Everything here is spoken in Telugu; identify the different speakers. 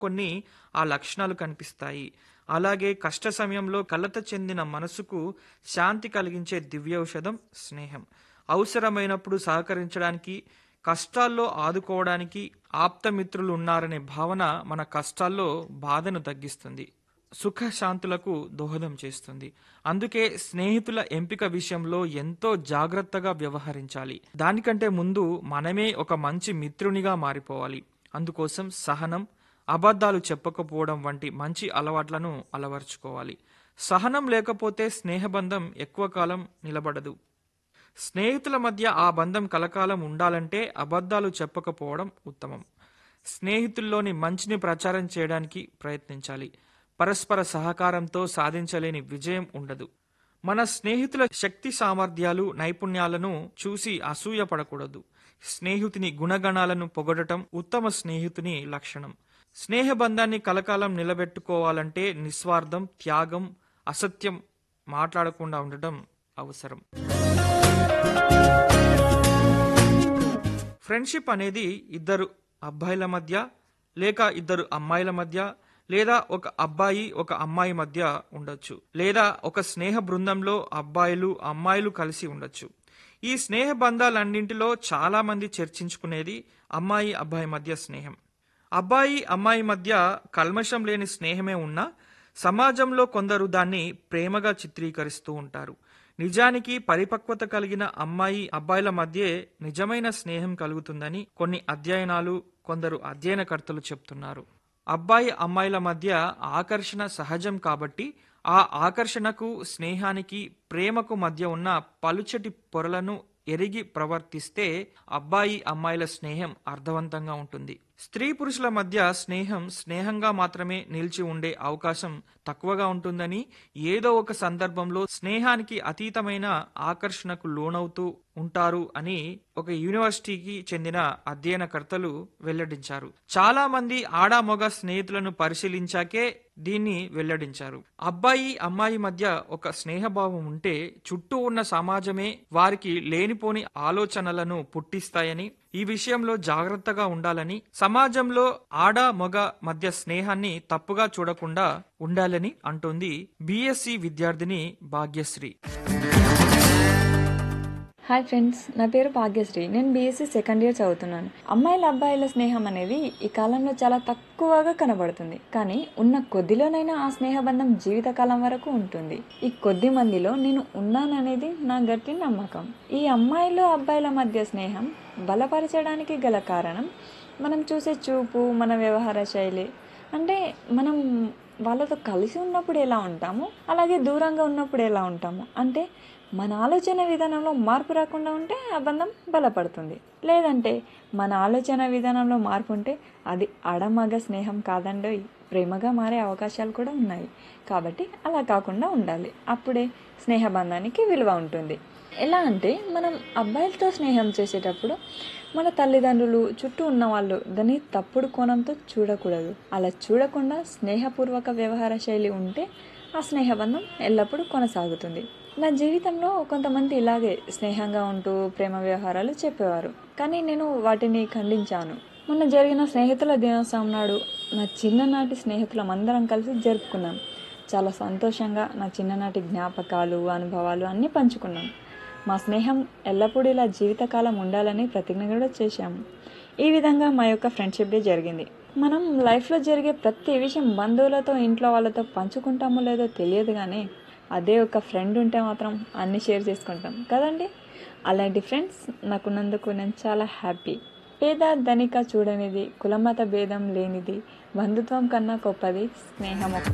Speaker 1: కొన్ని ఆ లక్షణాలు కనిపిస్తాయి అలాగే కష్ట సమయంలో కలత చెందిన మనసుకు శాంతి కలిగించే దివ్యౌషధం స్నేహం అవసరమైనప్పుడు సహకరించడానికి కష్టాల్లో ఆదుకోవడానికి ఆప్తమిత్రులు ఉన్నారనే భావన మన కష్టాల్లో బాధను తగ్గిస్తుంది సుఖశాంతులకు దోహదం చేస్తుంది అందుకే స్నేహితుల ఎంపిక విషయంలో ఎంతో జాగ్రత్తగా వ్యవహరించాలి దానికంటే ముందు మనమే ఒక మంచి మిత్రునిగా మారిపోవాలి అందుకోసం సహనం అబద్ధాలు చెప్పకపోవడం వంటి మంచి అలవాట్లను అలవర్చుకోవాలి సహనం లేకపోతే స్నేహబంధం ఎక్కువ కాలం నిలబడదు స్నేహితుల మధ్య ఆ బంధం కలకాలం ఉండాలంటే అబద్ధాలు చెప్పకపోవడం ఉత్తమం స్నేహితుల్లోని మంచిని ప్రచారం చేయడానికి ప్రయత్నించాలి పరస్పర సహకారంతో సాధించలేని విజయం ఉండదు మన స్నేహితుల శక్తి సామర్థ్యాలు నైపుణ్యాలను చూసి అసూయ పడకూడదు స్నేహితుని గుణగణాలను పొగడటం ఉత్తమ స్నేహితుని లక్షణం స్నేహబంధాన్ని కలకాలం నిలబెట్టుకోవాలంటే నిస్వార్థం త్యాగం అసత్యం మాట్లాడకుండా ఉండటం అవసరం ఫ్రెండ్షిప్ అనేది ఇద్దరు అబ్బాయిల మధ్య లేక ఇద్దరు అమ్మాయిల మధ్య లేదా ఒక అబ్బాయి ఒక అమ్మాయి మధ్య ఉండొచ్చు లేదా ఒక స్నేహ బృందంలో అబ్బాయిలు అమ్మాయిలు కలిసి ఉండొచ్చు ఈ స్నేహ బంధాలన్నింటిలో చాలా మంది చర్చించుకునేది అమ్మాయి అబ్బాయి మధ్య స్నేహం అబ్బాయి అమ్మాయి మధ్య కల్మషం లేని స్నేహమే ఉన్నా సమాజంలో కొందరు దాన్ని ప్రేమగా చిత్రీకరిస్తూ ఉంటారు నిజానికి పరిపక్వత కలిగిన అమ్మాయి అబ్బాయిల మధ్యే నిజమైన స్నేహం కలుగుతుందని కొన్ని అధ్యయనాలు కొందరు అధ్యయనకర్తలు చెప్తున్నారు అబ్బాయి అమ్మాయిల మధ్య ఆకర్షణ సహజం కాబట్టి ఆ ఆకర్షణకు స్నేహానికి ప్రేమకు మధ్య ఉన్న పలుచటి పొరలను ఎరిగి ప్రవర్తిస్తే అబ్బాయి అమ్మాయిల స్నేహం అర్థవంతంగా ఉంటుంది స్త్రీ పురుషుల మధ్య స్నేహం స్నేహంగా మాత్రమే నిలిచి ఉండే అవకాశం తక్కువగా ఉంటుందని ఏదో ఒక సందర్భంలో స్నేహానికి అతీతమైన ఆకర్షణకు లోనవుతూ ఉంటారు అని ఒక యూనివర్సిటీకి చెందిన అధ్యయనకర్తలు వెల్లడించారు చాలా మంది ఆడా మొగ స్నేహితులను పరిశీలించాకే దీన్ని వెల్లడించారు అబ్బాయి అమ్మాయి మధ్య ఒక స్నేహభావం ఉంటే చుట్టూ ఉన్న సమాజమే వారికి లేనిపోని ఆలోచనలను పుట్టిస్తాయని ఈ విషయంలో జాగ్రత్తగా ఉండాలని సమాజంలో ఆడ మగ మధ్య స్నేహాన్ని తప్పుగా చూడకుండా ఉండాలని అంటోంది బీఎస్సీ విద్యార్థిని భాగ్యశ్రీ
Speaker 2: హాయ్ ఫ్రెండ్స్ నా పేరు భాగ్యశ్రీ నేను బీఎస్సీ సెకండ్ ఇయర్ చదువుతున్నాను అమ్మాయిల అబ్బాయిల స్నేహం అనేది ఈ కాలంలో చాలా తక్కువగా కనబడుతుంది కానీ ఉన్న కొద్దిలోనైనా ఆ స్నేహబంధం జీవితకాలం వరకు ఉంటుంది ఈ కొద్ది మందిలో నేను ఉన్నాననేది నా గట్టి నమ్మకం ఈ అమ్మాయిలు అబ్బాయిల మధ్య స్నేహం బలపరచడానికి గల కారణం మనం చూసే చూపు మన వ్యవహార శైలి అంటే మనం వాళ్ళతో కలిసి ఉన్నప్పుడు ఎలా ఉంటాము అలాగే దూరంగా ఉన్నప్పుడు ఎలా ఉంటాము అంటే మన ఆలోచన విధానంలో మార్పు రాకుండా ఉంటే ఆ బంధం బలపడుతుంది లేదంటే మన ఆలోచన విధానంలో మార్పు ఉంటే అది అడమగ స్నేహం కాదండోయ్ ప్రేమగా మారే అవకాశాలు కూడా ఉన్నాయి కాబట్టి అలా కాకుండా ఉండాలి అప్పుడే స్నేహబంధానికి విలువ ఉంటుంది ఎలా అంటే మనం అబ్బాయిలతో స్నేహం చేసేటప్పుడు మన తల్లిదండ్రులు చుట్టూ ఉన్న వాళ్ళు దాన్ని తప్పుడు కోణంతో చూడకూడదు అలా చూడకుండా స్నేహపూర్వక వ్యవహార శైలి ఉంటే ఆ స్నేహబంధం ఎల్లప్పుడూ కొనసాగుతుంది నా జీవితంలో కొంతమంది ఇలాగే స్నేహంగా ఉంటూ ప్రేమ వ్యవహారాలు చెప్పేవారు కానీ నేను వాటిని ఖండించాను మొన్న జరిగిన స్నేహితుల దినోత్సవం నాడు నా చిన్ననాటి స్నేహితులం అందరం కలిసి జరుపుకున్నాం చాలా సంతోషంగా నా చిన్ననాటి జ్ఞాపకాలు అనుభవాలు అన్నీ పంచుకున్నాం మా స్నేహం ఎల్లప్పుడూ ఇలా జీవితకాలం ఉండాలని ప్రతిజ్ఞ కూడా చేశాము ఈ విధంగా మా యొక్క ఫ్రెండ్షిప్ డే జరిగింది మనం లైఫ్లో జరిగే ప్రతి విషయం బంధువులతో ఇంట్లో వాళ్ళతో పంచుకుంటామో లేదో తెలియదు కానీ అదే ఒక ఫ్రెండ్ ఉంటే మాత్రం అన్నీ షేర్ చేసుకుంటాం కదండి అలాంటి ఫ్రెండ్స్ నాకున్నందుకు నేను చాలా హ్యాపీ పేద ధనిక చూడనిది కులమత భేదం లేనిది బంధుత్వం కన్నా గొప్పది స్నేహం ఒక్క